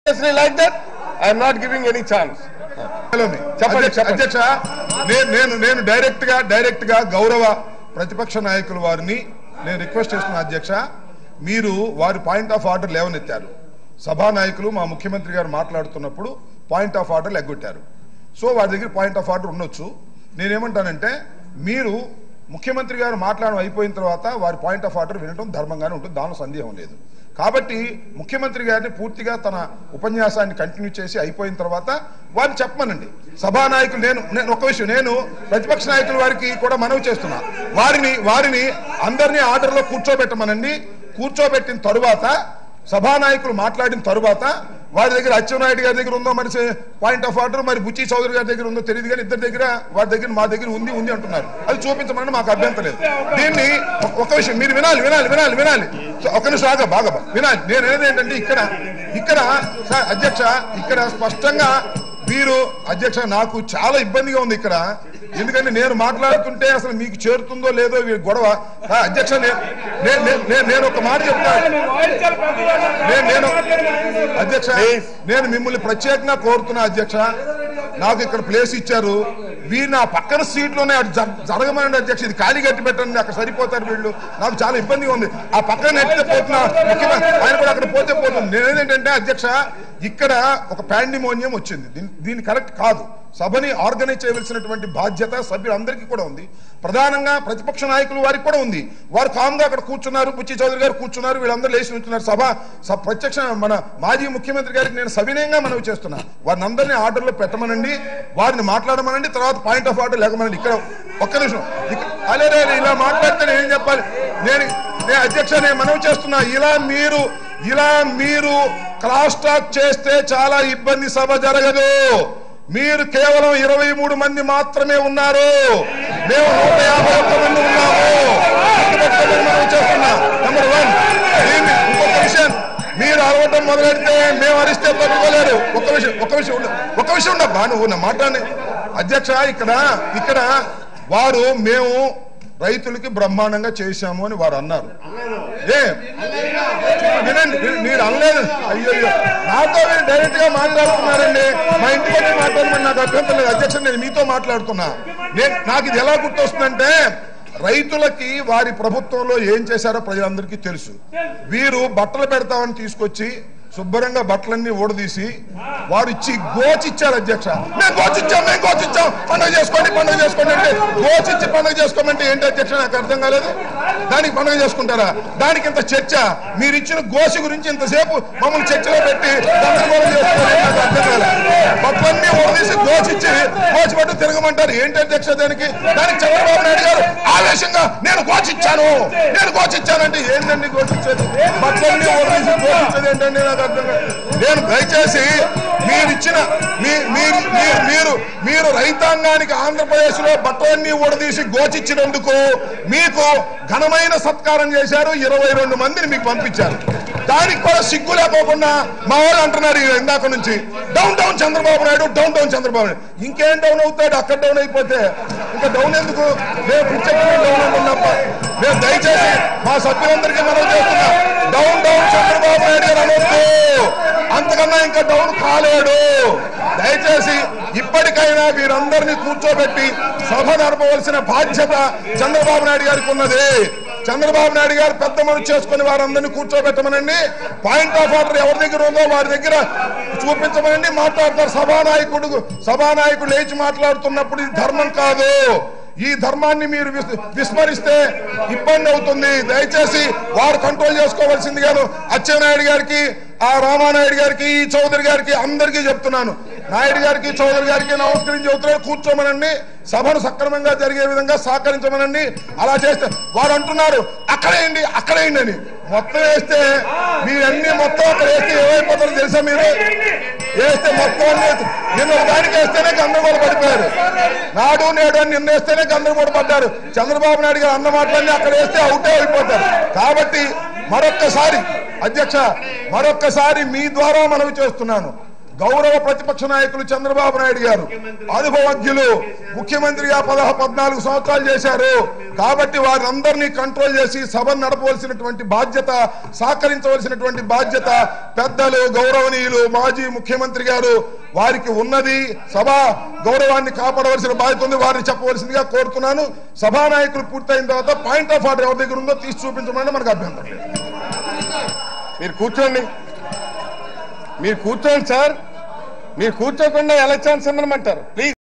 Seriously like that? I am not giving any chance. హలోని. చెప్పండి, అధ్యక్ష- చెప్పండి. అధ్యక్ష నేను నేను నేను డైరెక్ట్ గా డైరెక్ట్ గా గౌరవ ప్రతిపక్ష నాయకుల వారిని నేను రిక్వెస్ట్ చేస్తున్నా అధ్యక్ష మీరు వారి పాయింట్ ఆఫ్ ఆర్డర్ లేవనెత్తారు సభా నాయకులు మా ముఖ్యమంత్రి గారు మాట్లాడుతున్నప్పుడు పాయింట్ ఆఫ్ ఆర్డర్ ఎగ్గొట్టారు సో వారి దగ్గర పాయింట్ ఆఫ్ ఆర్డర్ ఉండొచ్చు నేనేమంటానంటే మీరు ముఖ్యమంత్రి గారు మాట్లాడడం అయిపోయిన తర్వాత వారి పాయింట్ ఆఫ్ ఆర్డర్ వినడం ధర్మంగానే ఉంటుంది దానిలో సందేహం లేదు కాబట్టి ముఖ్యమంత్రి గారిని పూర్తిగా తన ఉపన్యాసాన్ని కంటిన్యూ చేసి అయిపోయిన తర్వాత వారిని చెప్పమనండి సభానాయకులు నేను నేను ఒక విషయం నేను ప్రతిపక్ష నాయకుల వారికి కూడా మనవి చేస్తున్నా వారిని వారిని అందరినీ ఆర్డర్లో కూర్చోబెట్టమనండి కూర్చోబెట్టిన తరువాత సభానాయకులు మాట్లాడిన తరువాత వారి దగ్గర అచ్చెన్నాయుడు గారి దగ్గర ఉందో మరి పాయింట్ ఆఫ్ ఆర్డర్ మరి బుచ్చి చౌదరి గారి దగ్గర ఉందో తెలియదు కానీ ఇద్దరి దగ్గర వారి దగ్గర మా దగ్గర ఉంది ఉంది అంటున్నారు అది చూపించమని మాకు అభ్యంతరం లేదు దీన్ని ఒక- ఒక విషయం మీరు వినాలి వినాలి వినాలి వినాలి సో ఒక నిమిషం ఆగా బాగా బా- వినాలి నేను అనేది ఏంటంటే ఇక్కడ ఇక్కడ సార్ అధ్యక్ష ఇక్కడ స్పష్టంగా మీరు అధ్యక్ష నాకు చాలా ఇబ్బందిగా ఉంది ఇక్కడ ఎందుకంటే నేను మాట్లాడుతుంటే అసలు మీకు చేరుతుందో లేదో వీరి గొడవ ఆ, అధ్యక్ష నేను నేను- నేను- నేను- నేను ఒక మాట చెప్తాను నేను నేను అధ్యక్ష నేను మిమ్మల్ని ప్రత్యేకంగా కోరుతున్నా అధ్యక్ష నాకు ఇక్కడ ప్లేస్ ఇచ్చారు వీరు నా పక్కన సీట్లోనే అటు జ- జరగమనండి అధ్యక్ష ఇది ఖాళీ కట్టి పెట్టండి అక్కడ సరిపోతారు వీళ్ళు నాకు చాలా ఇబ్బందిగా ఉంది ఆ పక్కన నెట్టితే పోతున్నా ముఖ్యమంత్రి ఆయన కూడా అక్కడ పోతే పోతుంది నేనేంటంటే అధ్యక్ష ఇక్కడ ఒక పాండిమోనియం వచ్చింది దీని దీని కరెక్ట్ కాదు సభని ఆర్గనైజ్ చేయవలసినటువంటి బాధ్యత సభ్యులందరికీ కూడా ఉంది ప్రధానంగా ప్రతిపక్ష నాయకులు వారికి కూడా ఉంది వారు కామ్గా అక్కడ కూర్చున్నారు బుచ్చి చౌదరి గారు కూర్చున్నారు వీళ్ళందరూ లేచి ఉంటున్నారు సభ స- ప్రత్యక్ష మన మాజీ ముఖ్యమంత్రి గారికి నేను సవినయంగా మనవి చేస్తున్నా వారిని అందరినీ ఆర్డర్లో పెట్టమనండి వారిని మాట్లాడమనండి తర్వాత పాయింట్ ఆఫ్ ఆర్డర్ లేకమనండి ఇక్కడ ఒక్క నిమిషం ఇక- అలే రే రే, ఇలా మాట్లాడితే నేను ఏం చెప్పాలి నేను నేను అధ్యక్ష నేను మనవి చేస్తున్నా ఇలా మీరు ఇలా మీరు క్రాస్ టాక్ చేస్తే చాలా ఇబ్బంది సభ జరగదు మీరు కేవలం ఇరవై మూడు మంది మాత్రమే ఉన్నారు మేము నూట యాభై ఒక్క మంది ఉన్నాము గుర్తుపెట్టుకోమని మనం చేస్తున్నా నెంబర్ వన్ దీన్ని ఇంకొక విషయం మీరు అరవటం మొదలెడితే మేము అరిస్తే తట్టుకోలేరు ఒక విషయం ఒక విషయం ఉండు ఒక విషయం ఉండబ్బా నువ్వు నా మాట్లాడి అధ్యక్ష ఇక్కడ ఇక్కడ వారు మేము రైతులకి బ్రహ్మాండంగా చేశాము అని వారు అన్నారు ఏ వినండి మీరు- మీరు అనలేదు అయ్యో అయ్యో నాతో మీరు డైరెక్ట్ గా మాట్లాడుతున్నారండి మా ఇంటికి వచ్చి మాట్లాడమని నాకు అభ్యంతరం లేదు అధ్యక్షుడు నేను మీతో మాట్లాడుతున్నా నేను నాకు ఇది ఎలా గుర్తొస్తుందంటే రైతులకి వారి ప్రభుత్వంలో ఏం చేశారో ప్రజలందరికీ తెలుసు వీరు బట్టలు పెడతామని తీసుకొచ్చి శుభ్రంగా బట్టలన్నీ ఊడదీసి వారు ఇచ్చి గోచిచ్చారు అధ్యక్ష మేము గోచిచ్చాం మేము గోచిచ్చాం పండుగ చేసుకోండి పండుగ చేసుకోండి అంటే గోచిచ్చి పండుగ చేసుకోమంటే ఏంటి అధ్యక్ష నాకు అర్థం కాలేదు దానికి పండుగ చేసుకుంటారా దానికి ఇంత చర్చ మీరు ఇచ్చిన గోసి గురించి ఇంతసేపు మమ్మల్ని చర్చలో పెట్టి గందరగోళం చేసుకోవాలి నాకు అర్థం కాలేదు బట్టలన్నీ ఊడదీసి గోచిచ్చి గోచి పట్టు తిరగమంటారు ఏంటి అధ్యక్ష దానికి దానికి చంద్రబాబు నాయుడు గారు ఆవేశంగా నేను గోచిచ్చాను నేను గోచిచ్చానంటే ఏంటండి గోచిచ్చేది బట్టలన్నీ ఊడదీసి గోచిచ్చేది ఏంటండి నాకు అర్థం కాలేదు నేను దయచేసి మీరు ఇచ్చిన మీ- మీరు మీరు- మీరు మీరు రైతాంగానికి ఆంధ్రప్రదేశ్ లో బట్టలన్నీ ఊడదీసి గోచిచ్చినందుకు మీకు ఘనమైన సత్కారం చేశారు ఇరవై రెండు మందిని మీకు పంపించారు దానికి కూడా సిగ్గు లేకోకుండా మా వాళ్ళు అంటున్నారు ఈ ఇందాక నుంచి down down Chandrababu Naidu down down Chandrababu Naidu ఇంకేం డౌన్ అవుతాడు అక్కడ డౌన్ అయిపోతే ఇంకా డౌన్ ఎందుకు మేము పిచ్చకుండా డౌన్ అవుతున్నప్ప మేము దయచేసి మా సభ్యులందరికీ మనం చేస్తున్నా డౌన్ డౌన్ చంద్రబాబు నాయుడు గారు అనొద్దు అంతకన్నా ఇంకా డౌన్ కాలేడు దయచేసి ఇప్పటికైనా వీరందరినీ కూర్చోబెట్టి సభ నడపవలసిన బాధ్యత చంద్రబాబు నాయుడు గారికి ఉన్నది చంద్రబాబు నాయుడు గారు పెద్ద మనసు చేసుకుని వారందరినీ కూర్చోబెట్టమనండి పాయింట్ ఆఫ్ ఆర్డర్ ఎవరి దగ్గర ఉందో వారి దగ్గర చూపించమనండి మాట్లాడతారు సభానాయకుడు సభానాయకుడు లేచి మాట్లాడుతున్నప్పుడు ఇది ధర్మం కాదు ఈ ధర్మాన్ని మీరు విస్- విస్మరిస్తే ఇబ్బంది అవుతుంది దయచేసి వారు కంట్రోల్ చేసుకోవాల్సింది గాను అచ్చెన్నాయుడు గారికి ఆ రామానాయుడు గారికి ఈ చౌదరి గారికి అందరికీ చెప్తున్నాను నాయుడు గారికి చౌదరి గారికి నమస్కరించి చెబుతున్నారు కూర్చోమనండి సభను సక్రమంగా జరిగే విధంగా సహకరించమనండి అలా చేస్తే వారు అంటున్నారు అక్కడేయండి అక్కడేయండి అని మొత్తం వేస్తే మీరన్నీ మొత్తం అక్కడ వేస్తే ఏమైపోతారో తెలుసా మీరు వేస్తే మొత్తం అన్ని నిన్న ఒక దానికి వేస్తేనే గందరగోళ పడిపోయారు నాడు నేడు అని నిన్న వేస్తేనే గందరగోళ పడ్డారు చంద్రబాబు నాయుడు గారు అన్న మాటలన్నీ అక్కడ వేస్తే అవుటే అయిపోతారు కాబట్టి మరొక్కసారి అధ్యక్ష మరొక్కసారి మీ ద్వారా మనవి చేస్తున్నాను గౌరవ ప్రతిపక్ష నాయకులు చంద్రబాబు నాయుడు గారు అనుభవజ్ఞులు ముఖ్యమంత్రిగా పదహ పద్నాలుగు సంవత్సరాలు చేశారు కాబట్టి వారందరినీ కంట్రోల్ చేసి సభను నడపవలసినటువంటి బాధ్యత సహకరించవలసినటువంటి బాధ్యత పెద్దలు గౌరవనీయులు మాజీ ముఖ్యమంత్రి గారు వారికి ఉన్నది సభ గౌరవాన్ని కాపాడవలసిన బాధ్యత ఉంది వారిని చెప్పవలసిందిగా కోరుతున్నాను సభా నాయకులు పూర్తయిన తర్వాత పాయింట్ ఆఫ్ ఆర్డర్ ఎవరి దగ్గర ఉందో తీసి చూపించమని మనకు అభ్యంతరం లేదు మీరు కూర్చోండి మీరు కూర్చోండి సార్ మీరు కూర్చోకుండా ఎలా ఛాన్స్ ఇమ్మనమంటారు ప్లీజ్